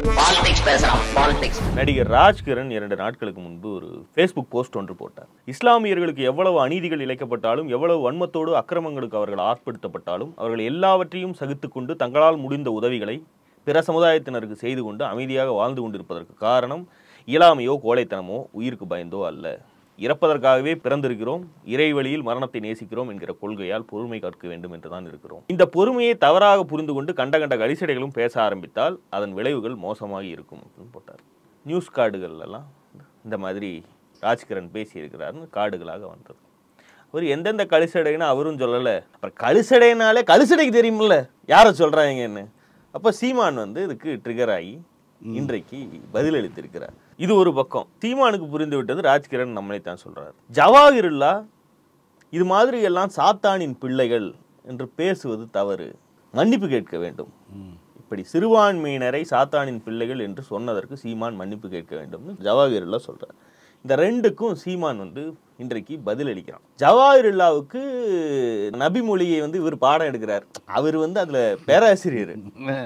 Politics பேசுறான் politics நடிகர் ராஜ்கிரண் இரண்டு நாட்களுக்கு முன்பு ஒரு ஃபேஸ்புக் போஸ்ட் ஒன்று போட்டார் இஸ்லாமியர்களுக்கு எவ்வளவு அநீதிகள் இழைக்கப்பட்டாலும் எவ்வளவு வன்மத்தோடு அக்கிரமங்களுக்கு அவர்கள் ஆட்படுத்தப்பட்டாலும் அவர்கள் எல்லாவற்றையும் சகித்துக்கொண்டு தங்களால் முடிந்த உதவிகளை பிற சமுதாயத்தினருக்கு செய்து கொண்டு அமைதியாக வாழ்ந்து கொண்டிருப்பதற்கு காரணம் இயலாமையோ கோழைத்தனமோ உயிருக்கு பயந்தோ அல்ல இறப்பதற்காகவே பிறந்திருக்கிறோம் இறைவழியில் மரணத்தை நேசிக்கிறோம் என்கிற கொள்கையால் பொறுமை கற்க வேண்டும் என்றுதான் இருக்கிறோம் இந்த பொறுமையை தவறாக புரிந்து கொண்டு கண்ட கண்ட கலிசடைகளும் பேச ஆரம்பித்தால் அதன் விளைவுகள் மோசமாகி இருக்கும் அப்படின்னு போட்டார் நியூஸ் கார்டுகள் எல்லாம் இந்த மாதிரி ராஜ்கிரண் பேசியிருக்கிறார்னு கார்டுகளாக வந்தது அவர் எந்தெந்த கலிசடைன்னு அவரும் சொல்லலை அப்புறம் கலிசடைனாலே கலிசடைக்கு தெரியுமில்ல யாரை சொல்கிறாங்கன்னு அப்போ சீமான் வந்து இதுக்கு ட்ரிகர் ஆகி இன்றைக்கு பதிலளித்திருக்கிறார் இது ஒரு பக்கம் சீமானுக்கு புரிந்து விட்டது ராஜ்கிரண் நம்மளை தான் சொல்றார் ஜவாஹிருல்லா இது மாதிரி எல்லாம் சாத்தானின் பிள்ளைகள் என்று பேசுவது தவறு மன்னிப்பு கேட்க வேண்டும் இப்படி சிறுபான்மையினரை சாத்தானின் பிள்ளைகள் என்று சொன்னதற்கு சீமான் மன்னிப்பு கேட்க வேண்டும்னு ஜவாஹிருல்லா சொல்றார் இந்த ரெண்டுக்கும் சீமான் வந்து இன்றைக்கு பதிலளிக்கிறான் ஜவாஹிருல்லாவுக்கு நபி மொழியை வந்து இவர் பாடம் எடுக்கிறார் அவர் வந்து அதுல பேராசிரியர்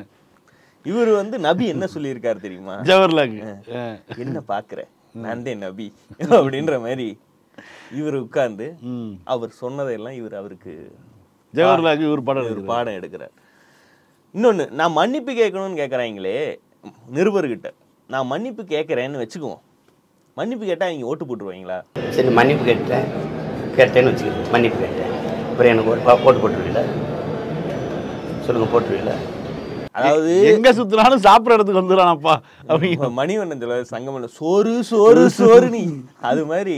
இவர் வந்து நபி என்ன சொல்லியிருக்காரு தெரியுமா ஜவஹர்லால் என்ன பாக்குற நான் தான் நபி அப்படின்ற மாதிரி இவர் உட்கார்ந்து ம் அவர் சொன்னதையெல்லாம் இவர் அவருக்கு ஜவஹர்லாலுக்கு ஒரு படம் ஒரு இருக்குது பாடம் எடுக்கிறார் இன்னொன்னு நான் மன்னிப்பு கேட்கணும்னு கேட்குறாங்களே நிருபர்கிட்ட நான் மன்னிப்பு கேட்குறேன்னு வச்சுக்குவோம் மன்னிப்பு கேட்டால் அவங்க ஓட்டு போட்டுருவாங்களா சரி மன்னிப்பு கேட்டேன் கேட்டேன்னு வச்சுக்கிறேன் மன்னிப்பு கேட்டேன் அப்புறம் எனக்கு ஒரு பா- போட்டு போட்டுருவீங்களா சொல்லுங்கள் போட்டுருவீங்களா அதாவது எங்க சுத்தினாலும் சாப்பிடுற இடத்துக்கு வந்துடுறானப்பா அவங்க இப்ப மணிவண்ணன் சொல்ல சங்கமல்ல சோறு சோறு சோறு நீ அது மாதிரி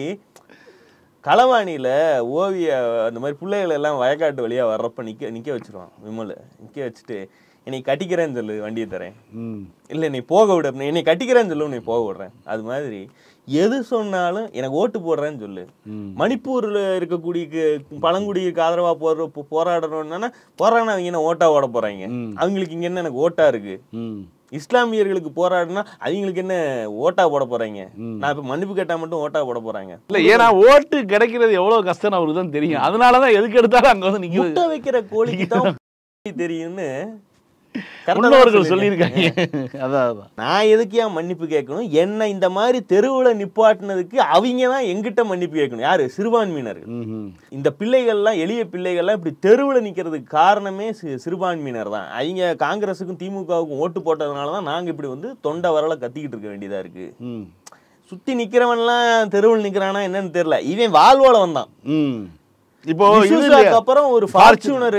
களவாணியில ஓவிய அந்த மாதிரி பிள்ளைகள் எல்லாம் வயக்காட்டு வழியா வர்றப்ப நிக்க நிக்க வச்சிருவான் விமல் நிக்க வச்சுட்டு என்னை கட்டிக்கிறேன்னு சொல்லு வண்டியை தரேன் ம் இல்லை நீ போக விட என்னை கட்டிக்கிறேன்னு சொல்லு நீ போக விடுறேன் அது மாதிரி எது சொன்னாலும் எனக்கு ஓட்டு போடுறேன்னு சொல்லு ம். மணிப்பூர்ல இருக்கக்கூடிய கு- பழங்குடிக்கு ஆதரவா போற போ- போராடணும்னா போராடினா அவங்க என்ன ஓட்டா ஓட போறாங்க ம். அவங்களுக்கு இங்க என்ன எனக்கு ஓட்டா இருக்கு ம் இஸ்லாமியர்களுக்கு போராடினா அவங்களுக்கு என்ன ஓட்டா போட போறாங்க ம். நான் இப்ப மன்னிப்பு கேட்டா மட்டும் ஓட்டா போட போறாங்க இல்ல ஏன்னா ஓட்டு கிடைக்கிறது எவ்வளவு கஷ்டம் அவருக்கு தான் தெரியும் அதனாலதான் எதுக்கு எடுத்தாலும் அங்க வந்து நிக்கிறது முட்டை வைக்கிற கோழிக்கு தான் தெரியும்னு correct ஆ தான் முன்னோர்கள் சொல்லியிருக்காங்க. சொல்லியிருக்காங்க அதான் அதான் நான் எதுக்கு ஏன் மன்னிப்பு கேட்கணும் என்ன இந்த மாதிரி தெருவுல நிப்பாட்டினதுக்கு அவங்க தான் எங்கிட்ட மன்னிப்பு கேட்கணும் யாரு சிறுபான்மையினர்கள் ம்ஹும். இந்த பிள்ளைகள்லாம் எளிய பிள்ளைகள்லாம் இப்படி தெருவில் நிற்கிறதுக்கு காரணமே சி- சிறுபான்மையினர் தான் அவங்க காங்கிரஸுக்கும் திமுகவுக்கும் ஓட்டு போட்டதுனால தான் நாங்கள் இப்படி வந்து தொண்டை வரல கத்திக்கிட்டு இருக்க வேண்டியதாக இருக்கு ம் சுற்றி நிற்கிறவன்லாம் தெருவில் நிற்கிறானா என்னன்னு தெரியல இவன் வாழ்வோல வந்தான் ம் இப்போ இது D'Souzaக்கு இல்லையா? அப்புறம் ஒரு ஃபார்ச்சுனர்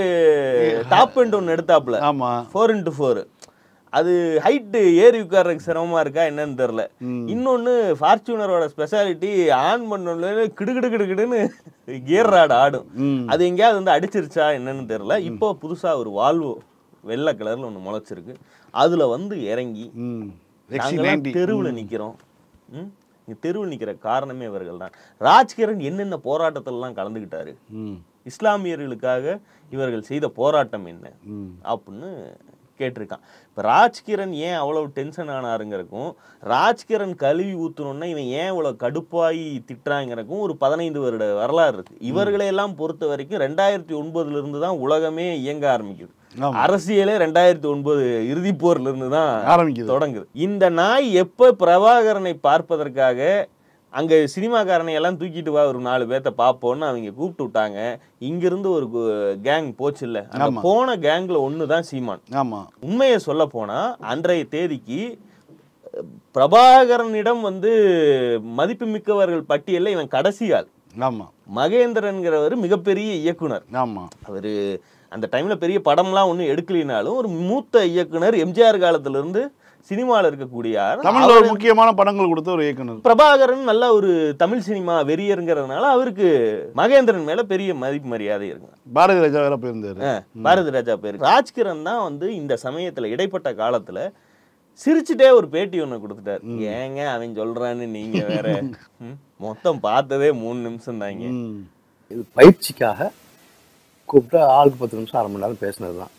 டாப் அண்ட் ஒன்று எடுத்தாப்புல ஆமா ஃபோர் இன்ட்டு ஃபோர் அது ஹைட்டு ஏறி உட்கார்றதுக்கு சிரமமா இருக்கா என்னன்னு தெரியல ம். இன்னொன்னு ஃபார்ச்சுனரோட ஸ்பெஷாலிட்டி ஆன் பண்ண கிடு கிடு கிடு கிடுன்னு கியர் ராடு ஆடும் ம் அது எங்கேயாவது வந்து அடிச்சிருச்சா என்னன்னு தெரியல இப்போ புதுசா ஒரு வால்வோ வெள்ளை கலர்ல ஒன்று முளைச்சிருக்கு அதுல வந்து இறங்கி ம் நாங்கெல்லாம் தெருவுல நிக்கிறோம் ம் இங்க தெருவில் நிக்கிற காரணமே இவர்கள் தான் ராஜ்கிரண் என்னென்ன போராட்டத்திலலாம் கலந்துக்கிட்டாரு ம் இஸ்லாமியர்களுக்காக இவர்கள் செய்த போராட்டம் என்ன ம் அப்படின்னு கேட்டிருக்கான் இப்போ ராஜ்கிரண் ஏன் அவ்வளவு டென்ஷன் ஆனாருங்கிறக்கும் ராஜ்கிரண் கழுவி ஊத்தணும்னா இவன் ஏன் இவ்வளவு கடுப்பாகி திட்டுறாங்கிறக்கும் ஒரு பதினைந்து வருட வரலாறு இருக்கு இவர்களையெல்லாம் பொறுத்த வரைக்கும் ரெண்டாயிரத்தி ஒன்பதுல இருந்து தான் உலகமே இயங்க ஆரம்பிக்குது ஆமா. அரசியலே ரெண்டாயிரத்தி ஒன்பது இறுதிப் போர்ல இருந்து தான் ஆரம்பிக்குது தொடங்குது இந்த நாய் எப்ப பிரபாகரனை பார்ப்பதற்காக அங்க சினிமாக்காரனை எல்லாம் தூக்கிட்டு வா ஒரு நாலு பேர்த்த பார்ப்போம்னு அவங்க கூப்பிட்டு விட்டாங்க இங்கிருந்து ஒரு கேங் போச்சு இல்ல அந்த ஆமா. போன கேங்ல ஒண்ணுதான் சீமான் ஆமா உண்மையை சொல்ல போனா அன்றைய தேதிக்கு அஹ், பிரபாகரனிடம் வந்து மதிப்புமிக்கவர்கள் பட்டியல்ல இவன் கடைசி ஆள் ஆமா மகேந்திரன்கிறவர் மிகப்பெரிய இயக்குனர் ஆமா அவரு அந்த டைம்ல பெரிய படம்லாம் ஒன்றும் எடுக்கலினாலும் ஒரு மூத்த இயக்குனர் எம்ஜிஆர் காலத்துல இருந்து சினிமாவில் இருக்கக்கூடிய ஆள். தமிழ்ல ஒரு அவரு- முக்கியமான படங்கள் கொடுத்த ஒரு இயக்குனர் பிரபாகரன் நல்ல ஒரு தமிழ் சினிமா வெறியருங்கிறதுனால அவருக்கு மகேந்திரன் மேல பெரிய மதிப்பு மரியாதை இருக்கு பாரதி ராஜா வேற போயிருந்தாரு ஆ, பாரதி ராஜா பேர் ராஜ்கிரண் தான் வந்து இந்த சமயத்துல இடைப்பட்ட காலத்துல சிரிச்சுட்டே ஒரு பேட்டி ஒண்ணு கொடுத்துட்டாரு ஏங்க அவன் சொல்றான்னு நீங்க வேற ம், மொத்தம் பார்த்ததே மூணு நிமிஷம் தாங்க ம் இது பயிற்சிக்காக கூப்பிட்டு ஆளுக்கு பத்து நிமிஷம் அரை மணி நேரம் பேசினது தான்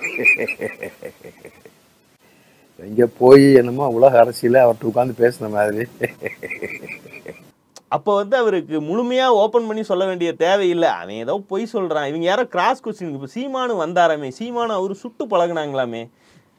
இங்கே போய் என்னமோ உலக அரசியல அவர்கிட்ட உட்காந்து பேசின மாதிரி அப்போ வந்து அவருக்கு முழுமையா ஓபன் பண்ணி சொல்ல வேண்டிய தேவையில்லை அவன் ஏதோ பொய் சொல்றான் இவங்க யாரோ கிராஸ் கொஸ்டின் இப்போ சீமானு வந்தாராமே சீமானு அவரு சுட்டு பழகுனாங்களாமே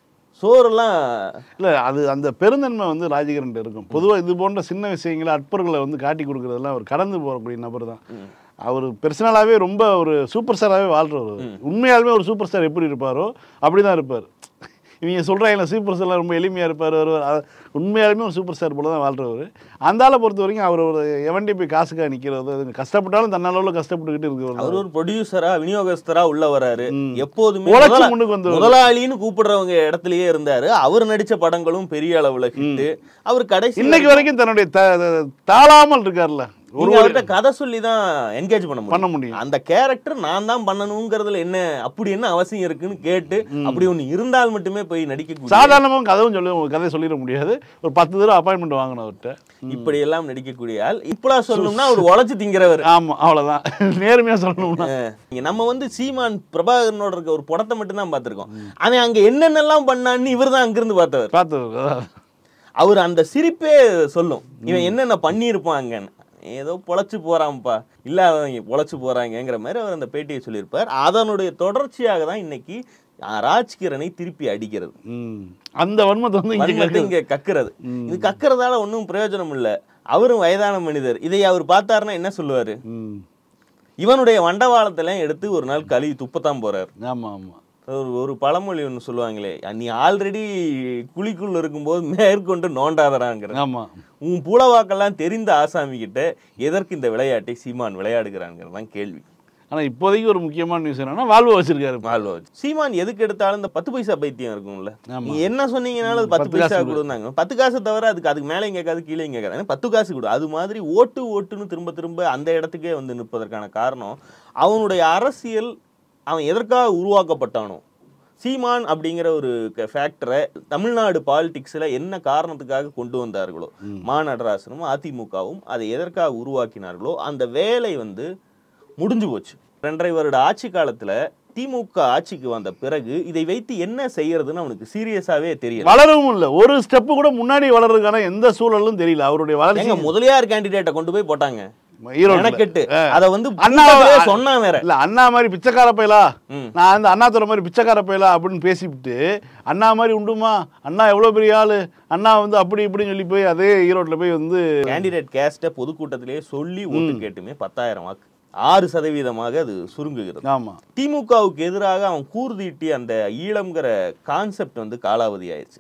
சோறுலாம் இல்ல அது அந்த பெருந்தன்மை வந்து ராஜகிரன் இருக்கும் பொதுவா இது போன்ற சின்ன விஷயங்களை அற்பர்களை வந்து காட்டி கொடுக்கறதெல்லாம் அவர் கடந்து போகக்கூடிய நபர் தான் அவர் பெர்சனலாகவே ரொம்ப ஒரு சூப்பர் ஸ்டாராகவே வாழ்றவர் உண்மையாலுமே ஒரு சூப்பர் ஸ்டார் எப்படி இருப்பாரோ அப்படி தான் இருப்பார் இவங்க சொல்கிறாங்க சூப்பர் ஸ்டார் ரொம்ப எளிமையாக இருப்பார் வருவார் அது உண்மையாலுமே ஒரு சூப்பர் ஸ்டார் போல தான் வாழ்றவர் அந்த ஆளை பொறுத்த வரைக்கும் அவர் ஒரு எவன்டி போய் காசுக்காக நிற்கிறது அது கஷ்டப்பட்டாலும் தன்னளவில் கஷ்டப்பட்டுக்கிட்டு இருக்கிறவர் அவர் ஒரு ப்ரொடியூசரா விநியோகஸ்தரா உள்ள வராரு எப்போதுமே உழைச்சு முதலா- முன்னுக்கு வந்தவர். முதலாளின்னு கூப்பிடுறவங்க இடத்துலயே இருந்தாரு அவர் நடிச்ச படங்களும் பெரிய அளவுல ஹிட் அவர் கடைசி இன்னைக்கு வரைக்கும் தன்னுடைய த- த- தாழாமல் இருக்கார்ல ஒரு நீங்க அவர்கிட்ட கதை சொல்லி தான் என்கேஜ் பண்ண முடியும் பண்ண முடியும் அந்த கேரக்டர் நான் தான் பண்ணணுங்கிறதுல என்ன அப்படி என்ன அவசியம் இருக்குன்னு கேட்டு அப்படி ஒண்ணு இருந்தால் மட்டுமே போய் நடிக்க சாதாரணமாக கதவும் சொல்ல கதை சொல்லிட முடியாது ஒரு பத்து தடவை அப்பாயின்மெண்ட் வாங்கணும் அவர்கிட்ட இப்படி எல்லாம் நடிக்கக்கூடிய ஆள் இப்படா சொல்லணும்னா அவர் உழைச்சு திங்கிறவர் ஆமா அவ்வளவுதான் நேர்மையா சொல்லணும்னா இங்க நம்ம வந்து சீமான் பிரபாகரனோட இருக்க ஒரு படத்தை மட்டும் தான் பார்த்திருக்கோம் அவன் அங்க என்னென்னலாம் பண்ணான்னு இவர் தான் அங்கிருந்து பார்த்தவர் பார்த்து அவர் அந்த சிரிப்பே சொல்லும் இவன் என்னென்ன பண்ணியிருப்பாங்கன்னு ஏதோ பொழைச்சு போறான்ப்பா இல்ல அவங்க பொழைச்சு போறாங்கங்கிற மாதிரி அவர் அந்த பேட்டியை சொல்லியிருப்பார் அதனுடைய தொடர்ச்சியாக தான் இன்னைக்கு அஹ், ராஜ்கிரனை திருப்பி அடிக்கிறது ம். அந்த வன்மத்தை வந்து இங்க வன்மத்தை கேட்குது. இங்க கக்குறது இது கக்குறதால ஒன்றும் பிரயோஜனம் இல்ல அவரும் வயதான மனிதர் இதை அவர் பார்த்தாருன்னா என்ன சொல்லுவாரு ம் இவனுடைய வண்டவாளத்தெல்லாம் எடுத்து ஒரு நாள் கழுவி துப்பத்தான் போறாரு ஆமா ஆமா ஒரு ஒரு பழமொழி ஒன்று சொல்லுவாங்களே நீ ஆல்ரெடி குழிக்குள்ள இருக்கும்போது மேற்கொண்டு நோண்டாதராங்கிற ஆமா உன் புலவாக்கெல்லாம் தெரிந்த ஆசாமி கிட்ட எதற்கு இந்த விளையாட்டை சீமான் விளையாடுகிறாங்கிறது தான் கேள்வி ஆனா இப்போதைக்கு ஒரு முக்கியமான நியூஸ் என்னன்னா வாழ்வு வச்சிருக்காரு வாழ்வா வச்சு. சீமான் எதுக்கு எடுத்தாலும் இந்த பத்து பைசா பைத்தியம் இருக்கும்ல ஆமா. நீ என்ன சொன்னீங்கனாலும் அது பத்து பத்து காசு பைசா கொடு. கொடுந்தாங்க பத்து காசு தவிர அதுக்கு அதுக்கு மேலே கேட்காது கீழே கேட்காது ஏன்னா பத்து காசு கொடு அது மாதிரி ஓட்டு ஓட்டுன்னு திரும்ப திரும்ப அந்த இடத்துக்கே வந்து நிற்பதற்கான காரணம் அவனுடைய அரசியல் அவன் எதற்காக உருவாக்கப்பட்டானோ சீமான் அப்படிங்கிற ஒரு ஃபேக்டரை தமிழ்நாடு பாலிடிக்ஸில் என்ன காரணத்துக்காக கொண்டு வந்தார்களோ மா நடராசனும் அதிமுகவும் அதை எதற்காக உருவாக்கினார்களோ அந்த வேலை வந்து முடிஞ்சு போச்சு ரெண்டரை வருட ஆட்சி காலத்துல திமுக ஆட்சிக்கு வந்த பிறகு இதை வைத்து என்ன செய்யறதுன்னு அவனுக்கு சீரியஸாவே தெரியல வளரவும் இல்ல ஒரு ஸ்டெப் கூட முன்னாடி வளர்றதுக்கான எந்த சூழலும் தெரியல அவருடைய வளர்ச்சி எங்க முதலியார் கேண்டிடேட்டை கொண்டு போய் போட்டாங்க ஈரோட்ல. மெனக்கெட்டு அத வந்து அண்ணா கூட்டத்திலே சொன்னா வேற இல்ல அண்ணா மாதிரி பிச்சைக்கார பயலா ம். நான் வந்து அண்ணாதுரை மாதிரி பிச்சைக்கார பயலா அப்படின்னு பேசிவிட்டு அண்ணா மாதிரி உண்டுமா அண்ணா எவ்வளவு பெரிய ஆளு அண்ணா வந்து அப்படி இப்படின்னு சொல்லி போய் அதே ஈரோட்ல போய் வந்து கேண்டிடேட் கேஸ்ட பொதுக்கூட்டத்திலேயே சொல்லி ஓட்டு கேட்டுமே பத்தாயிரம் வாக்கு ஆறு சதவீதமாக அது சுருங்குகிறது ஆமா திமுகவுக்கு எதிராக அவன் கூர்தீட்டி அந்த ஈழம்ங்கிற கான்செப்ட் வந்து காலாவதி ஆயிடுச்சு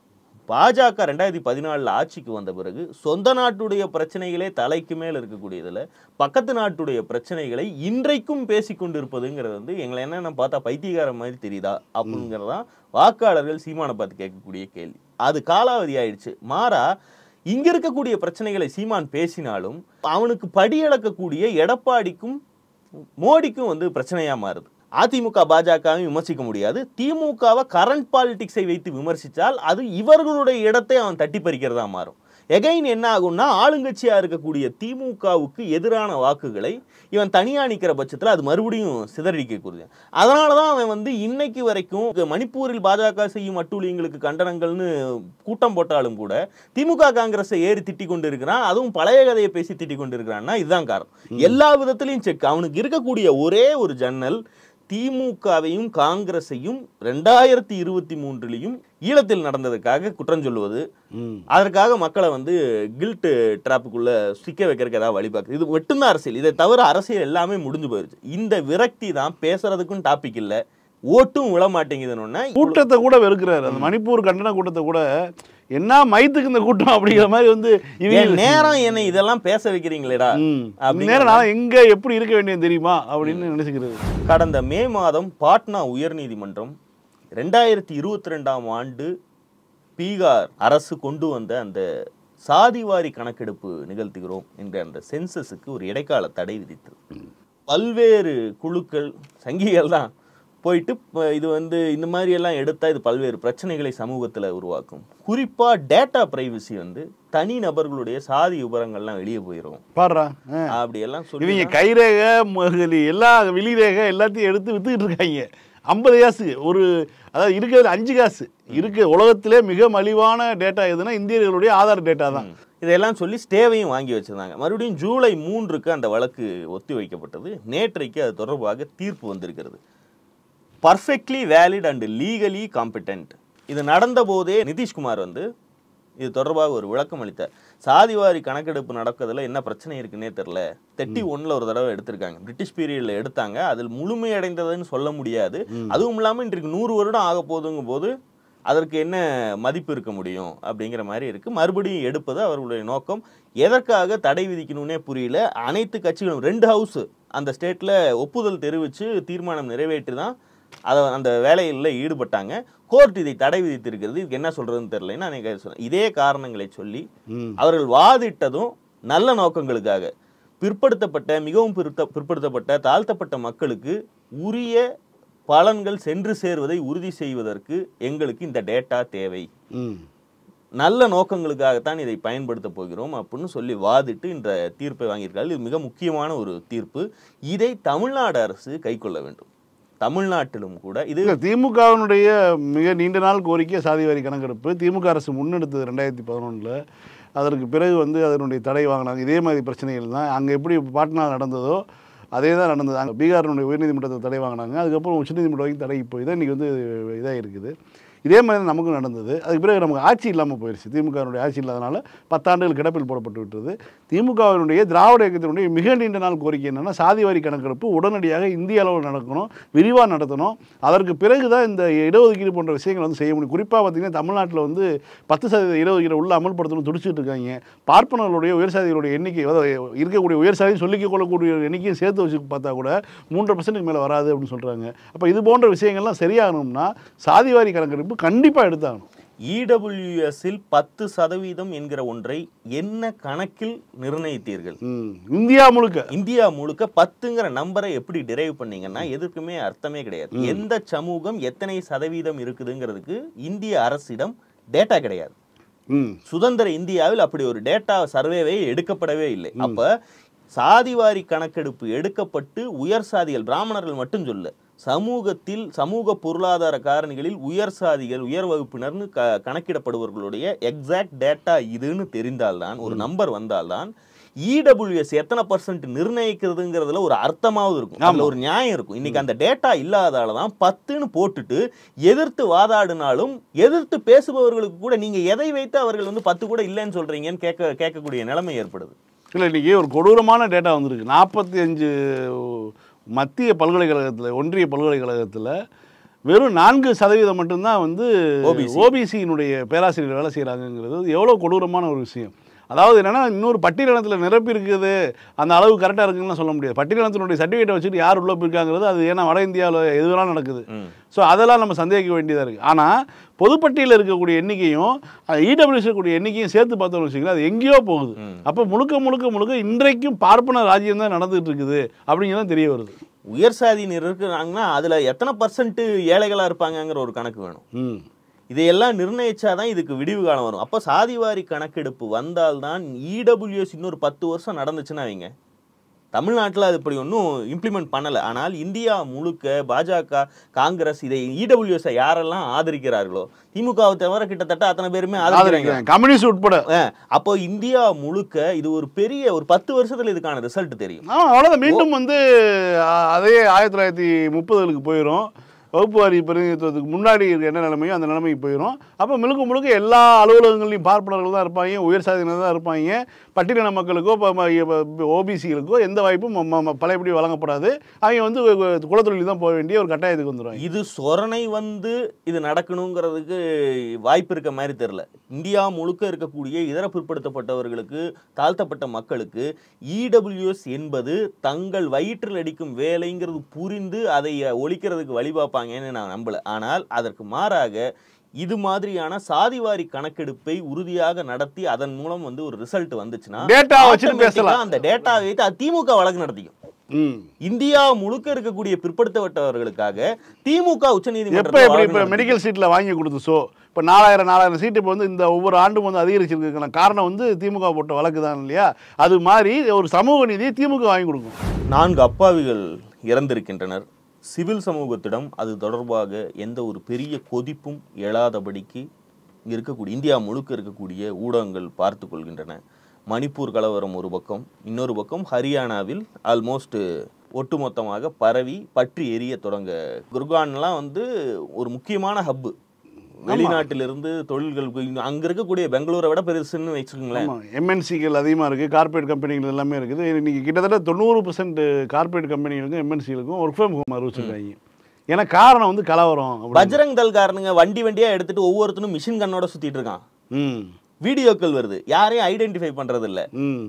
பாஜக ரெண்டாயிரத்தி பதினாலில் ஆட்சிக்கு வந்த பிறகு சொந்த நாட்டுடைய பிரச்சனைகளே தலைக்கு மேல் இருக்கக்கூடியதுல பக்கத்து நாட்டுடைய பிரச்சனைகளை இன்றைக்கும் பேசி கொண்டிருப்பதுங்கிறது வந்து எங்களை என்னென்ன பார்த்தா பைத்தியகார மாதிரி தெரியுதா அப்படிங்கிறதான் வாக்காளர்கள் சீமானை பார்த்து கேட்கக்கூடிய கேள்வி அது காலாவதி ஆயிடுச்சு மாறா இங்க இருக்கக்கூடிய பிரச்சனைகளை சீமான் பேசினாலும் அவனுக்கு படியளக்கக்கூடிய எடப்பாடிக்கும் மோடிக்கும் வந்து பிரச்சனையா மாறுது அதிமுக பாஜகவையும் விமர்சிக்க முடியாது திமுகவை கரண்ட் பாலிடிக்ஸை வைத்து விமர்சித்தால் அது இவர்களுடைய இடத்தை அவன் தட்டி பறிக்கிறதா மாறும் எகைன் என்ன ஆகும்னா ஆளுங்கட்சியா இருக்கக்கூடிய திமுகவுக்கு எதிரான வாக்குகளை இவன் தனியா நிக்கிற பட்சத்துல அது மறுபடியும் சிதறடிக்கக்கூடிய அதனால தான் அவன் வந்து இன்னைக்கு வரைக்கும் மணிப்பூரில் பாஜக செய்யும் அட்டூழியங்களுக்கு கண்டனங்கள்னு கூட்டம் போட்டாலும் கூட திமுக காங்கிரஸை ஏறி திட்டி கொண்டு இருக்கிறான் அதுவும் பழைய கதையை பேசி திட்டி கொண்டு இருக்கிறான்னா இதுதான் காரணம் எல்லா விதத்திலையும் செக் அவனுக்கு இருக்கக்கூடிய ஒரே ஒரு ஜன்னல் திமுகவையும் காங்கிரஸையும் ரெண்டாயிரத்தி இருபத்தி மூன்றுலையும் ஈழத்தில் நடந்ததுக்காக குற்றம் சொல்லுவது ம். அதற்காக மக்களை வந்து கில்ட் ட்ராப்புக்குள்ள சிக்க வைக்கிறதுக்கு ஏதாவது வழி பார்க்குது இது மட்டும்தான் அரசியல் இதை தவிர அரசியல் எல்லாமே முடிஞ்சு போயிருச்சு இந்த விரக்தி தான் பேசுறதுக்கும் டாபிக் இல்லை ஓட்டும் விழ மாட்டேங்குதுன்னு கூட்டத்தை கூட வெறுக்கிறாரு அந்த மணிப்பூர் கண்டன கூட்டத்தை கூட என்ன மைத்துக்கு இந்த கூட்டம் அப்படிங்கிற மாதிரி வந்து என் இவங்க நேரம் என்ன இதெல்லாம் பேச வைக்கிறீங்களேடா ம். அப்படிங்கிற நேரம் நான் எங்க எப்படி இருக்க வேண்டியது தெரியுமா அப்படின்னு நினைச்சுக்கிறது கடந்த மே மாதம் பாட்னா உயர்நீதிமன்றம் ரெண்டாயிரத்தி இருபத்தி ரெண்டாம் ஆண்டு பீகார் அரசு கொண்டு வந்த அந்த சாதிவாரி கணக்கெடுப்பு நிகழ்த்துகிறோம் என்ற அந்த சென்சஸுக்கு ஒரு இடைக்கால தடை விதித்தது பல்வேறு குழுக்கள் சங்கிகள் தான் போயிட்டு ப- இது வந்து இந்த மாதிரி எல்லாம் எடுத்தா இது பல்வேறு பிரச்சனைகளை சமூகத்துல உருவாக்கும் குறிப்பா டேட்டா பிரைவசி வந்து தனி நபர்களுடைய சாதி விவரங்கள்லாம் வெளியே போயிடும் பாடுறா ஆ. அப்படி எல்லாம் சொல்லி இவங்க கைரேகை முகலி எல்லா வெளிரேகை எல்லாத்தையும் எடுத்து வித்துக்கிட்டு இருக்காங்க ஐம்பது காசு ஒரு அதாவது இருக்கிறது அஞ்சு காசு இருக்க உலகத்திலே மிக மலிவான டேட்டா எதுனா இந்தியர்களுடைய ஆதார் டேட்டா தான் இதெல்லாம் சொல்லி ஸ்டேவையும் வாங்கி வச்சிருந்தாங்க மறுபடியும் ஜூலை மூன்றுக்கு அந்த வழக்கு ஒத்தி வைக்கப்பட்டது நேற்றைக்கு அது தொடர்பாக தீர்ப்பு வந்திருக்கிறது perfectly valid and legally competent இது நடந்த போதே நிதிஷ்குமார் வந்து இது தொடர்பாக ஒரு விளக்கம் அளித்தார் சாதிவாரி கணக்கெடுப்பு நடக்கிறதுல என்ன பிரச்சனை இருக்குன்னே தெரில தெட்டி ஒன்றில் ஒரு தடவை எடுத்திருக்காங்க பிரிட்டிஷ் பீரியடில் எடுத்தாங்க அதில் முழுமையடைந்ததுன்னு சொல்ல முடியாது அதுவும் இல்லாமல் இன்றைக்கு நூறு வருடம் ஆக போதுங்கும் போது அதற்கு என்ன மதிப்பு இருக்க முடியும் அப்படிங்கிற மாதிரி இருக்கு மறுபடியும் எடுப்பது அவர்களுடைய நோக்கம் எதற்காக தடை விதிக்கணும்னே புரியல அனைத்து கட்சிகளும் ரெண்டு ஹவுஸ் அந்த ஸ்டேட்ல ஒப்புதல் தெரிவித்து தீர்மானம் நிறைவேற்றி தான் அதை அந்த வேலையில் ஈடுபட்டாங்க கோர்ட் இதை தடை விதித்திருக்கிறது இதுக்கு என்ன சொல்றதுன்னு தெரியலன்னு நான் சொன்னேன் இதே காரணங்களை சொல்லி ம் அவர்கள் வாதிட்டதும் நல்ல நோக்கங்களுக்காக பிற்படுத்தப்பட்ட மிகவும் பிற்படுத்த பிற்படுத்தப்பட்ட தாழ்த்தப்பட்ட மக்களுக்கு உரிய பலன்கள் சென்று சேர்வதை உறுதி செய்வதற்கு எங்களுக்கு இந்த டேட்டா தேவை ம் நல்ல நோக்கங்களுக்காகத்தான் இதை பயன்படுத்த போகிறோம் அப்படின்னு சொல்லி வாதிட்டு இந்த தீர்ப்பை வாங்கியிருக்கார்கள் இது மிக முக்கியமான ஒரு தீர்ப்பு இதை தமிழ்நாடு அரசு கைக்கொள்ள வேண்டும் தமிழ்நாட்டிலும் கூட இது இல்ல திமுகவினுடைய மிக நீண்ட நாள் கோரிக்கை சாதிவாரி கணக்கெடுப்பு திமுக அரசு முன்னெடுத்தது ரெண்டாயிரத்தி பதினொன்றில் அதற்கு பிறகு வந்து அதனுடைய தடை வாங்கினாங்க இதே மாதிரி பிரச்சனைகள் தான் அங்கே எப்படி பாட்னா நடந்ததோ அதே தான் நடந்தது அங்கே பீகாரினுடைய உயர்நீதிமன்றத்தில் தடை வாங்கினாங்க அதுக்கப்புறம் உச்சநீதிமன்றம் வரைக்கும் தடை போய் தான் இன்றைக்கி வந்து இதாக இருக்குது இதே மாதிரி தான் நமக்கும் நடந்தது அதுக்கு பிறகு நமக்கு ஆட்சி இல்லாமல் போயிடுச்சு திமுகவினுடைய ஆட்சி இல்லாதனால பத்தாண்டுகள் கிடப்பில் போடப்பட்டு விட்டது திமுகவினுடைய திராவிட இயக்கத்தினுடைய மிக நீண்ட நாள் கோரிக்கை என்னென்னா சாதிவாரி கணக்கெடுப்பு உடனடியாக இந்திய அளவில் நடக்கணும் விரிவாக நடத்தணும் அதற்கு பிறகு தான் இந்த இடஒதுக்கீடு போன்ற விஷயங்கள் வந்து செய்ய முடியும் குறிப்பாக பார்த்தீங்கன்னா தமிழ்நாட்டில் வந்து பத்து சதவீத இடஒதுக்கீடு உள்ள அமல்படுத்தணும் துடிச்சிட்டு இருக்காங்க பார்ப்பனர்களுடைய உயர் சாதிகளுடைய எண்ணிக்கை அதாவது இருக்கக்கூடிய உயர் சாதி சொல்லிக் கொள்ளக்கூடிய எண்ணிக்கையும் சேர்த்து வச்சு பார்த்தா கூட மூன்று பர்சன்ட்டுக்கு மேலே வராது அப்படின்னு சொல்கிறாங்க அப்போ இது போன்ற விஷயங்கள்லாம் சரியாகணும்னா சாதிவாரி கணக்கெடுப்பு கண்டிப்பாக எடுத்தாகணும் இடபிள்யூஎஸ்ஸில் பத்து சதவீதம் என்கிற ஒன்றை என்ன கணக்கில் நிர்ணயித்தீர்கள் ம். இந்தியா முழுக்க இந்தியா முழுக்க பத்துங்கிற நம்பரை எப்படி டிரைவ் பண்ணீங்கன்னா எதுக்குமே அர்த்தமே கிடையாது எந்த சமூகம் எத்தனை சதவீதம் இருக்குதுங்கிறதுக்கு இந்திய அரசிடம் டேட்டா கிடையாது ம் சுதந்திர இந்தியாவில் அப்படி ஒரு டேட்டா சர்வேவே எடுக்கப்படவே இல்லை அப்ப சாதிவாரி கணக்கெடுப்பு எடுக்கப்பட்டு உயர் சாதிகள் பிராமணர்கள் மட்டும் சொல்ல சமூகத்தில் சமூக பொருளாதார காரணிகளில் உயர் சாதிகள் உயர் வகுப்பினர்னு க கணக்கிடப்படுபவர்களுடைய எக்ஸாக்ட் டேட்டா இதுன்னு தெரிந்தால்தான் ஒரு நம்பர் வந்தால்தான் இடபிள்யூஎஸ் எத்தனை பர்சன்ட் நிர்ணயிக்கிறதுங்கிறதுல ஒரு அர்த்தமாவது இருக்கும் அதுல ஒரு நியாயம் இருக்கும் இன்னைக்கு அந்த டேட்டா இல்லாதால தான் பத்துன்னு போட்டுட்டு எதிர்த்து வாதாடினாலும் எதிர்த்து பேசுபவர்களுக்கு கூட நீங்க எதை வைத்து அவர்கள் வந்து பத்து கூட இல்லைன்னு சொல்றீங்கன்னு கேட்க கேட்கக்கூடிய நிலைமை ஏற்படுது இல்லை இன்றைக்கி ஒரு கொடூரமான டேட்டா வந்திருக்கு நாற்பத்தி அஞ்சு மத்திய பல்கலைக்கழகத்தில் ஒன்றிய பல்கலைக்கழகத்தில் வெறும் நான்கு சதவீதம் மட்டும்தான் வந்து OBC. ஓபிசியினுடைய பேராசிரியர் வேலை செய்கிறாங்கங்கிறது எவ்வளோ கொடூரமான ஒரு விஷயம் அதாவது என்னன்னா இன்னொரு பட்டியலினத்தில் நிரப்பி இருக்குது அந்த அளவு கரெக்டாக இருக்குன்னு சொல்ல முடியாது பட்டியலினத்தினுடைய சர்டிஃபிகேட்டை வச்சுட்டு யார் உள்ள போயிருக்காங்கிறது அது ஏன்னா வட இந்தியாவில் எது வேணாலும் நடக்குது ம். ஸோ அதெல்லாம் நம்ம சந்தேகிக்க வேண்டியதாக இருக்குது ஆனால் பொதுப்பட்டியலில் இருக்கக்கூடிய எண்ணிக்கையும் இடபிள்யூஸ் இருக்கக்கூடிய எண்ணிக்கையும் சேர்த்து பார்த்தோம்னு வச்சுக்கலாம் அது எங்கேயோ போகுது அப்போ முழுக்க முழுக்க முழுக்க இன்றைக்கும் பார்ப்பன ராஜ்யம் தான் நடந்துகிட்டு இருக்குது அப்படிங்கிறது தெரிய வருது உயர் சாதியினர் இருக்கிறாங்கன்னா அதுல எத்தனை பர்சன்ட் ஏழைகளா இருப்பாங்கங்கிற ஒரு கணக்கு வேணும் ம் இதையெல்லாம் நிர்ணயிச்சாதான் இதுக்கு விடிவு காலம் வரும் அப்போ சாதிவாரி கணக்கெடுப்பு வந்தால்தான் இடபிள்யூஎஸ் இன்னொரு பத்து வருஷம் நடந்துச்சுன்னா வைங்க தமிழ்நாட்டில் அது இப்படி ஒன்றும் இம்ப்ளிமெண்ட் பண்ணலை ஆனால் இந்தியா முழுக்க பாஜக காங்கிரஸ் இதை இடபிள்யூஎஸ் யாரெல்லாம் ஆதரிக்கிறார்களோ திமுகவை தவிர கிட்டத்தட்ட அத்தனை பேருமே ஆதரிக்கிறாங்க கம்யூனிஸ்ட் உட்பட அஹ், அப்போ இந்தியா முழுக்க இது ஒரு பெரிய ஒரு பத்து வருஷத்துல இதுக்கான ரிசல்ட் தெரியும் ஆமாம் அவ்வளோதான் மீண்டும் வந்து அ- அதே ஆயிரத்தி தொள்ளாயிரத்தி முப்பதுகளுக்கு போயிடும் வகுப்பு வாரி பிரதிநிதித்துவத்துக்கு முன்னாடி இருக்க என்ன நிலைமையோ அந்த நிலைமைக்கு போயிடும் அப்போ முழுக்க முழுக்க எல்லா அலுவலகங்களையும் பார்ப்பனர்கள் தான் இருப்பாங்க உயர் சாதியினர் தான் இருப்பாங்க பட்டியலின மக்களுக்கோ ஓபிசிகளுக்கோ எந்த வாய்ப்பும் ம- ம- பழையபடி வழங்கப்படாது அவங்க வந்து குலத்தொழில் தான் போக வேண்டிய ஒரு கட்டாயத்துக்கு வந்துடுவாங்க இது சொரணை வந்து இது நடக்கணுங்கிறதுக்கு வாய்ப்பு இருக்க மாதிரி தெரியல இந்தியா முழுக்க இருக்கக்கூடிய இதர பிற்படுத்தப்பட்டவர்களுக்கு தாழ்த்தப்பட்ட மக்களுக்கு இடபிள்யூஎஸ் என்பது தங்கள் வயிற்றில் அடிக்கும் வேலைங்கிறது புரிந்து அதை ஒழிக்கிறதுக்கு வழி பார்ப்பாங்கன்னு நான் நம்பல ஆனால் அதற்கு மாறாக இது மாதிரியான சாதிவாரி கணக்கெடுப்பை உறுதியாக நடத்தி அதன் மூலம் வந்து ஒரு ரிசல்ட் வந்துச்சுன்னா Data வச்சுட்டு automatic-ஆ பேசலாம். அந்த டேட்டா வைத்து அது திமுக வழக்கு நடத்திக்கும் ம் இந்தியா முழுக்க இருக்கக்கூடிய பிற்படுத்தப்பட்டவர்களுக்காக திமுக எப்போ உச்சநீதிமன்றத்தில் எப்படி வழக்கு இப்போ நடத்திருக்கு. மெடிக்கல் சீட்டில் வாங்கி கொடுத்து ஸோ இப்போ நாலாயிரம் நாலாயிரம் சீட்டு இப்போ வந்து இந்த ஒவ்வொரு ஆண்டும் வந்து அதிகரிச்சிருக்கான காரணம் வந்து திமுக போட்ட வழக்கு தான் இல்லையா அது மாதிரி ஒரு சமூக நீதியை திமுக வாங்கி கொடுக்கும் நான்கு அப்பாவிகள் இறந்திருக்கின்றனர் சிவில் சமூகத்திடம் அது தொடர்பாக எந்த ஒரு பெரிய கொதிப்பும் எழாதபடிக்கு இங்க இருக்கக்கூடிய இந்தியா முழுக்க இருக்கக்கூடிய ஊடகங்கள் பார்த்து கொள்கின்றன மணிப்பூர் கலவரம் ஒரு பக்கம் இன்னொரு பக்கம் ஹரியானாவில் ஆல்மோஸ்ட் ஒட்டுமொத்தமாக பரவி பற்றி எரிய தொடங்க குர்கான்லாம் வந்து ஒரு முக்கியமான ஹப்பு வெளிநாட்டிலிருந்து தொழில்கள் இங்க- அங்க இருக்கக்கூடிய பெங்களூரை விட பெருசுன்னு வச்சுக்கோங்களேன் ஆமாம் எம்என்சிகள் அதிகமாக இருக்குது கார்ப்பரேட் கம்பெனிகள் எல்லாமே இருக்குது இன்னைக்கு கிட்டத்தட்ட தொண்ணூறு பர்சன்ட் கார்ப்பரேட் கம்பெனிகளுக்கும் எம்என்சிகளுக்கும் ஒர்க் ஃப்ரம் ஹோம் அறிவிச்சிருக்காங்க ஏன்னா காரணம் வந்து கலவரம் அப்படின்னு. பஜ்ரங் தல்காரனுங்க வண்டி வண்டியா எடுத்துட்டு ஒவ்வொருத்தனும் மிஷின் கண்ணோட சுத்திட்டு இருக்கான் ம் வீடியோக்கள் வருது யாரையும் ஐடென்டிஃபை பண்றது இல்ல ம்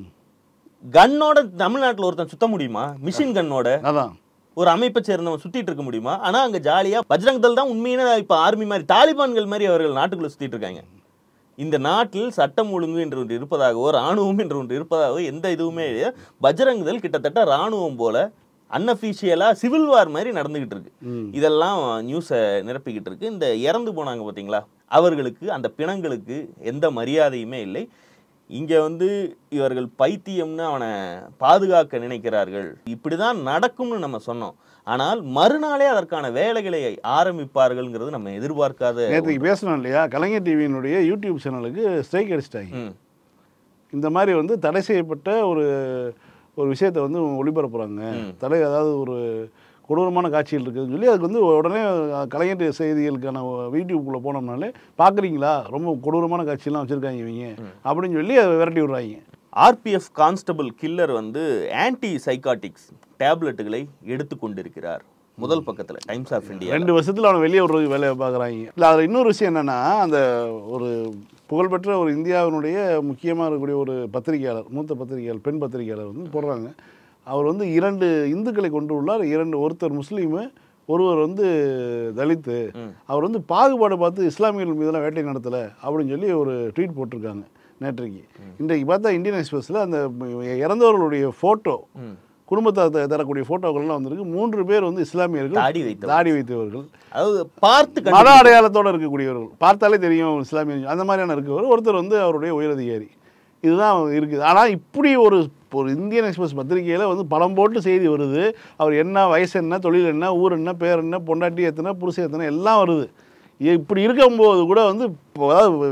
கன்னோட தமிழ்நாட்டுல ஒருத்தன் சுத்த முடியுமா மிஷின் கண்ணோட அதான் ஒரு அமைப்பை சேர்ந்தவன் சுத்திட்டு இருக்க முடியுமா ஆனா அங்க ஜாலியா பஜ்ரங் தள் தான் உண்மையான இப்ப ஆர்மி மாதிரி தாலிபான்கள் மாதிரி அவர்கள் நாட்டுக்குள்ள சுத்திட்டு இருக்காங்க இந்த நாட்டில் சட்டம் ஒழுங்கு என்று ஒன்று இருப்பதாகவோ ராணுவம் என்று ஒன்று இருப்பதாகவோ எந்த இதுவுமே இல்லையா. பஜ்ரங் தள் கிட்டத்தட்ட ராணுவம் போல அன்அஃபீஷியலா சிவில் வார் மாதிரி நடந்துகிட்டு இருக்கு ம். இதெல்லாம் நியூஸை நிரப்பிக்கிட்டு இருக்கு இந்த இறந்து போனாங்க பாத்தீங்களா அவர்களுக்கு அந்த பிணங்களுக்கு எந்த மரியாதையுமே இல்லை இங்க வந்து இவர்கள் பைத்தியம்னு அவனை பாதுகாக்க நினைக்கிறார்கள் இப்படிதான் நடக்கும்னு நம்ம சொன்னோம் ஆனால் மறுநாளே அதற்கான வேலைகளை ஆரம்பிப்பார்கள்ங்கிறது நம்ம எதிர்பார்க்காத நேற்றுக்கு பேசணும் இல்லையா கலைஞர் டிவியினுடைய யூடியூப் சேனலுக்கு ஸ்ட்ரைக் அடிச்சிட்டாங்க ம். இந்த மாதிரி வந்து தடை செய்யப்பட்ட ஒரு ஒரு விஷயத்தை வந்து ஒளிபரப்புறாங்க தடை அதாவது ஒரு கொடூரமான காட்சிகள் இருக்குதுன்னு சொல்லி அதுக்கு வந்து உடனே கலைஞர் செய்திகளுக்கான யூடியூப்குள்ளே போனோம்னாலே பார்க்குறீங்களா ரொம்ப கொடூரமான காட்சியெல்லாம் வச்சுருக்காங்க இவங்க அப்படின்னு சொல்லி அதை விரட்டி விடுறாங்க ஆர்பிஎஃப் கான்ஸ்டபிள் கில்லர் வந்து ஆன்டி சைக்காட்டிக்ஸ் டேப்லெட்டுகளை எடுத்துக்கொண்டிருக்கிறார் முதல் பக்கத்துல டைம்ஸ் ஆஃப் இந்தியா ரெண்டு வருஷத்தில் அவனை வெளியே விடுறதுக்கு வேலையை பார்க்குறாங்க இல்லை அதில் இன்னொரு விஷயம் என்னென்னா அந்த ஒரு புகழ்பெற்ற ஒரு இந்தியாவினுடைய முக்கியமாக இருக்கக்கூடிய ஒரு பத்திரிகையாளர் மூத்த பத்திரிகையாளர் பெண் பத்திரிகையாளர் வந்து போடுறாங்க அவர் வந்து இரண்டு இந்துக்களை கொண்டு உள்ளார் இரண்டு ஒருத்தர் முஸ்லீமு ஒருவர் வந்து தலித்து அவர் வந்து பாகுபாடு பார்த்து இஸ்லாமியர்கள் மீதெல்லாம் வேட்டை நடத்தலை அப்படின்னு சொல்லி ஒரு ட்வீட் போட்டிருக்காங்க நேற்றைக்கு இன்றைக்கு பார்த்தா இந்தியன் எக்ஸ்பிரஸில் அந்த இறந்தவர்களுடைய ஃபோட்டோ குடும்பத்தார் த- தரக்கூடிய ஃபோட்டோக்கள்லாம் வந்திருக்கு மூன்று பேர் வந்து இஸ்லாமியர்கள் தாடி வைத்தவர்கள். தாடி வைத்தவர்கள் அதாவது பார்த்து மத கண்டு அடையாளத்தோட இருக்கக்கூடியவர்கள் பார்த்தாலே தெரியும் இஸ்லாமிய அந்த மாதிரியான இருக்கவர் ஒருத்தர் வந்து அவருடைய உயரதிகாரி இதுதான் இருக்குது ஆனால் இப்படி ஒரு ஒரு இந்தியன் எக்ஸ்பிரஸ் பத்திரிகையில் வந்து படம் போட்டு செய்தி வருது அவர் என்ன வயசு என்ன தொழில் என்ன ஊர் என்ன பேர் என்ன பொண்டாட்டி எத்தனை புருஷன் எத்தனை எல்லாம் வருது இ- இப்படி இருக்கும்போது கூட வந்து இப்போ அதாவது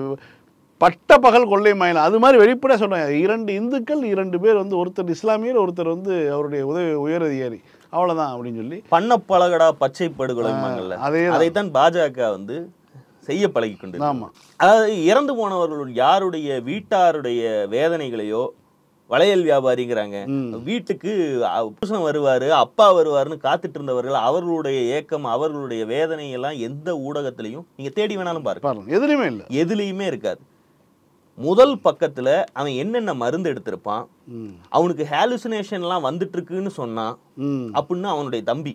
பட்ட பகல் கொள்ளை மயில் அது மாதிரி வெளிப்படையாக சொல்கிறாங்க இரண்டு இந்துக்கள் இரண்டு பேர் வந்து ஒருத்தர் இஸ்லாமியர் ஒருத்தர் வந்து அவருடைய உதவி உயரதிகாரி அவ்வளோதான் அப்படின்னு சொல்லி பண்ண பழகடா பச்சை படுகொலைமாங்கல்ல அதேதான். அதைத்தான் பாஜக வந்து செய்ய பழகி கொண்டு ஆமா. அதாவது இறந்து போனவர்களுடைய யாருடைய வீட்டாருடைய வேதனைகளையோ வளையல் வியாபாரிங்கிறாங்க வீட்டுக்கு அ- புருஷன் வருவாரு அப்பா வருவாருன்னு காத்துட்டு இருந்தவர்கள் அவர்களுடைய ஏக்கம் அவர்களுடைய வேதனை எல்லாம் எந்த ஊடகத்திலையும் நீங்க தேடி வேணாலும் பாருங்க பாருங்க எதுலையுமே இல்லை எதுலையுமே இருக்காது முதல் பக்கத்துல அவன் என்னென்ன மருந்து எடுத்திருப்பான் ம் அவனுக்கு ஹாலுசினேஷன்லாம் வந்துட்டு இருக்குன்னு சொன்னான் ம் அப்படின்னு அவனுடைய தம்பி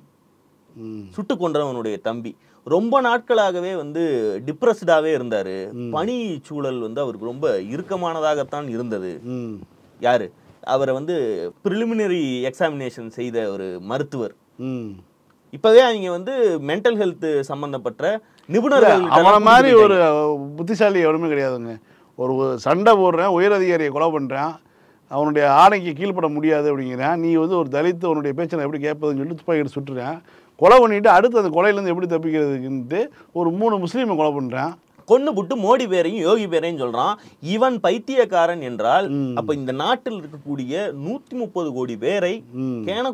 ம் சுட்டு கொன்றவனுடைய தம்பி ரொம்ப நாட்களாகவே வந்து டிப்ரெஸ்டாவே இருந்தாரு பனி சூழல் வந்து அவருக்கு ரொம்ப இறுக்கமானதாகத்தான் இருந்தது ம் யாரு அவரை வந்து ப்ரிலிமினரி எக்ஸாமினேஷன் செய்த ஒரு மருத்துவர் ம் இப்பவே அவங்க வந்து மென்டல் ஹெல்த் சம்பந்தப்பட்ட நிபுணர்கள் அவனை மாதிரி ஒரு புத்திசாலி எவருமே கிடையாதுங்க ஒரு சண்டை போடுறேன் உயரதிகாரியை கொலை பண்ணுறான் அவனுடைய ஆணைக்கு கீழ்ப்பட முடியாது அப்படிங்கிறான் நீ வந்து ஒரு தலித்து அவனுடைய பேச்சை நான் எப்படி கேட்பதுன்னு சொல்லிட்டு துப்பாக்கி எடுத்து சுட்டுறேன் கொலை பண்ணிட்டு அடுத்து அந்த கொலையிலேருந்து எப்படி தப்பிக்கிறதுக்குன்ட்டு ஒரு மூணு முஸ்லீமை கொலை பண்ணுறான் கொன்னு புட்டு மோடி பேரையும் யோகி பேரையும் சொல்றான் இவன் பைத்தியக்காரன் என்றால் அப்ப இந்த நாட்டில் இருக்கக்கூடிய நூத்தி முப்பது கோடி பேரை ம். கேன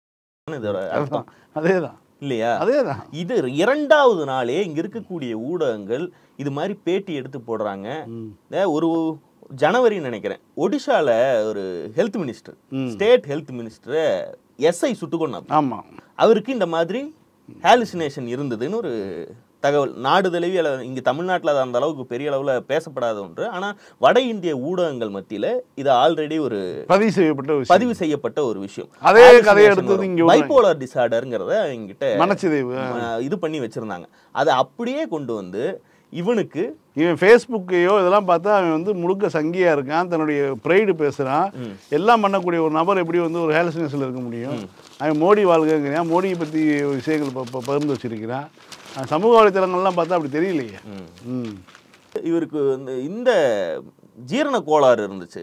இதோட அர்த்தம் அதே தான் இல்லையா அதே தான் இது இரண்டாவது நாளே இங்க இருக்கக்கூடிய ஊடகங்கள் இது மாதிரி பேட்டி எடுத்து போடுறாங்க இந்த ஒரு ஜனவரி நினைக்கிறேன் ஒடிஷால ஒரு ஹெல்த் மினிஸ்டர் ஸ்டேட் ஹெல்த் மினிஸ்டரை எஸ்ஐ சுட்டு கொண்டாங்க ஆமாம் அவருக்கு இந்த மாதிரி ஹாலுசினேஷன் இருந்ததுன்னு ஒரு தகவல் நாடு தழுவி அல்ல இங்க தமிழ்நாட்டில் அது அந்த அளவுக்கு பெரிய அளவுல பேசப்படாத ஒன்று ஆனா வட இந்திய ஊடகங்கள் மத்தியில இது ஆல்ரெடி ஒரு பதிவு செய்யப்பட்ட விஷயம் பதிவு செய்யப்பட்ட ஒரு விஷயம் அதே கதையை எடுத்தது இங்க விடுறாங்க. பைபோலர் டிசார்டருங்கிறத இங்கிட்ட மனச்சிதைவு அஹ், இது பண்ணி வச்சிருந்தாங்க அதை அப்படியே கொண்டு வந்து இவனுக்கு இவன் ஃபேஸ்புக்கையோ இதெல்லாம் பார்த்தா அவன் வந்து முழுக்க சங்கியா இருக்கான் தன்னுடைய ப்ரைடு பேசுறான் எல்லாம் பண்ணக்கூடிய ஒரு நபர் எப்படி வந்து ஒரு ஹேலசினேஷனில் இருக்க முடியும் அவன் மோடி வாழ்கிறேன் மோடியை பற்றி விஷயங்கள் ப- ப- பகிர்ந்து வச்சிருக்கிறான் அவன் சமூக வலைத்தளங்கள்லாம் பார்த்தா அப்படி தெரியலையே ம் இவருக்கு இந்த இந்த ஜீரண கோளாறு இருந்துச்சு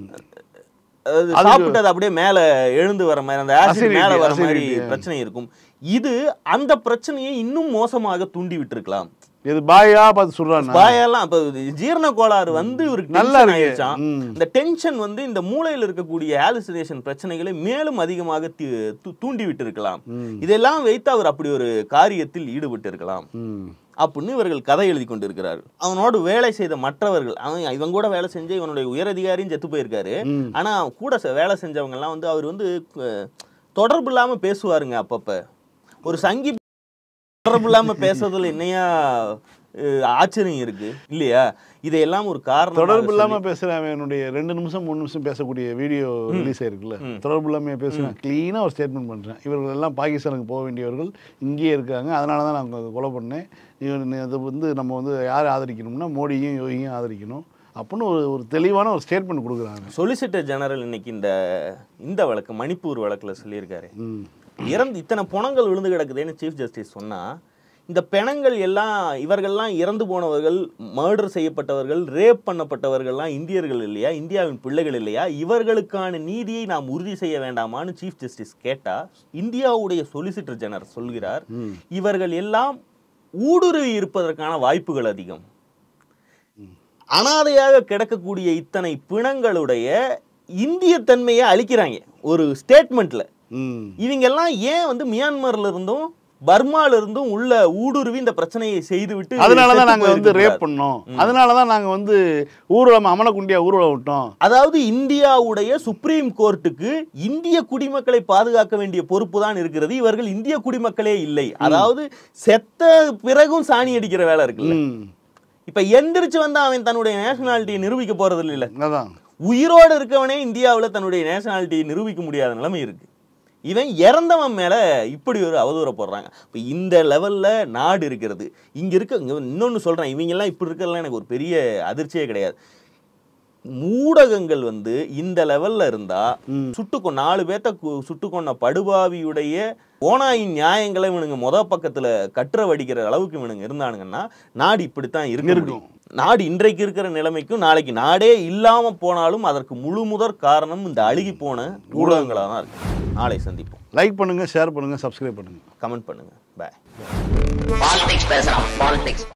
அதாவது அதுக்கு- சாப்பிட்டது அப்படியே மேல எழுந்து வர மாதிரி அந்த ஆசிட் Acidity, மேல வர மாதிரி acidity. பிரச்சனை இருக்கும் இது அந்த பிரச்சனையை இன்னும் மோசமாக தூண்டி விட்டிருக்கலாம் இது பாயா பார்த்து சொல்றான் பாயெல்லாம் இப்ப ஜீரண கோளாறு வந்து இவருக்கு நல்லா நல்லா இருக்கு. ஆயிடுச்சான் ம். இந்த டென்ஷன் வந்து இந்த மூளையில இருக்கக்கூடிய ஹாலுசினேஷன் பிரச்சனைகளை மேலும் அதிகமாக தி- து- தூண்டி விட்டிருக்கலாம் இதெல்லாம் வைத்து அவர் அப்படி ஒரு காரியத்தில் ஈடுபட்டு இருக்கலாம் ம் அப்படின்னு இவர்கள் கதை எழுதி கொண்டு இருக்கிறார்கள் அவனோடு வேலை செய்த மற்றவர்கள் அவன் இவன் கூட வேலை செஞ்சு இவனுடைய உயரதிகாரியும் செத்து போயிருக்காரு ம். ஆனா கூட செ- வேலை செஞ்சவங்க எல்லாம் வந்து அவர் வந்து அஹ், தொடர்பு இல்லாம பேசுவாருங்க அப்பப்ப ஒரு சங்கி தொடர்பு இல்லாம பேசுறதுல என்னையா அஹ், ஆச்சரியம் இருக்கு இல்லையா இதையெல்லாம் ஒரு காரணம் தொடர்பு இல்லாம பேசுறேன் அவனுடைய ரெண்டு நிமிஷம் மூணு நிமிஷம் பேசக்கூடிய வீடியோ ரிலீஸ் ஆயிருக்குல்ல தொடர்பு இல்லாம பேசுறேன் க்ளீனா ஒரு ஸ்டேட்மெண்ட் பண்றேன் இவர்கள் எல்லாம் பாகிஸ்தானுக்கு போக வேண்டியவர்கள் இங்கேயே இருக்காங்க அதனால தான் நான் அவங்க கொலை பண்ணேன் இவன் அது வந்து நம்ம வந்து யாரை ஆதரிக்கணும்னா மோடியும் யோகியும் ஆதரிக்கணும் அப்படின்னு ஒரு ஒரு தெளிவான ஒரு ஸ்டேட்மெண்ட் கொடுக்குறாங்க சொலிசிட்டர் ஜெனரல் இன்னைக்கு இந்த இந்த வழக்கு மணிப்பூர் வழக்குல சொல்லியிருக்காரு ம் இறந்து இத்தனை பிணங்கள் விழுந்து கிடக்குதுன்னு சீஃப் ஜஸ்டிஸ் சொன்னா இந்த பிணங்கள் எல்லாம் இவர்கள்லாம் இறந்து போனவர்கள் மர்டர் செய்யப்பட்டவர்கள் ரேப் பண்ணப்பட்டவர்கள்லாம் இந்தியர்கள் இல்லையா இந்தியாவின் பிள்ளைகள் இல்லையா இவர்களுக்கான நீதியை நாம் உறுதி செய்ய வேண்டாமான்னு சீஃப் ஜஸ்டிஸ் கேட்டா இந்தியாவுடைய சொலிசிட்டர் ஜெனரல் சொல்கிறார் இவர்கள் எல்லாம் ஊடுருவி இருப்பதற்கான வாய்ப்புகள் அதிகம் அனாதையாக கிடக்கக்கூடிய இத்தனை பிணங்களுடைய இந்திய தன்மையை அழிக்கிறாங்க ஒரு ஸ்டேட்மெண்ட்ல ம் இவங்க எல்லாம் ஏன் வந்து மியான்மர்ல இருந்தும் பர்மால இருந்தும் உள்ள ஊடுருவி இந்த பிரச்சனையை செய்து விட்டு அதனால தான் செத்து நாங்க வந்து ரேப் போயிருக்கிறார். பண்ணோம் அதனால தான் நாங்க வந்து ஊர்வலம் அமலக்குண்டியா ஊர்வலம் விட்டோம் அதாவது இந்தியாவுடைய சுப்ரீம் கோர்ட்டுக்கு இந்திய குடிமக்களை பாதுகாக்க வேண்டிய பொறுப்பு தான் இருக்கிறது இவர்கள் இந்திய குடிமக்களே இல்லை அதாவது செத்த பிறகும் சாணி அடிக்கிற வேலை இருக்குல்ல ம் இப்ப எந்திரிச்சு வந்தா அவன் தன்னுடைய நேஷனாலிட்டியை நிரூபிக்க போறது இல்ல அதான் உயிரோடு இருக்கவனே இந்தியாவுல தன்னுடைய நேஷனாலிட்டியை நிரூபிக்க முடியாத நிலைமை இருக்கு இவன் இறந்தவன் மேல இப்படி ஒரு அவதூற போடுறாங்க இப்போ இந்த லெவல்ல நாடு இருக்கிறது இங்க இருக்க இங்க இன்னொன்னு சொல்றேன் இவங்க எல்லாம் இப்படி இருக்கிறதுலாம் எனக்கு ஒரு பெரிய அதிர்ச்சியே கிடையாது ஊடகங்கள் வந்து இந்த லெவல்ல இருந்தா சுட்டுக்கொ நாலு பேத்த கு- சுட்டுக்கொன்ன படுபாவியுடைய ஓனாயின் நியாயங்களை இவனுங்க முத பக்கத்துல கட்டுற வடிக்கிற அளவுக்கு இவனுங்க இருந்தானுங்கன்னா நாடு இப்படித்தான் இருக்க இருக்கும். முடியும் நாடு இன்றைக்கு இருக்கிற நிலைமைக்கும் நாளைக்கு நாடே இல்லாம போனாலும் அதற்கு முழு முதற் காரணம் இந்த அழுகி போன ஊடகங்களா தான் இருக்கு நாளை சந்திப்போம் லைக் பண்ணுங்க ஷேர் பண்ணுங்க சப்ஸ்கிரைப் பண்ணுங்க கமெண்ட் பண்ணுங்க பாய் Politics பேசலாம் politics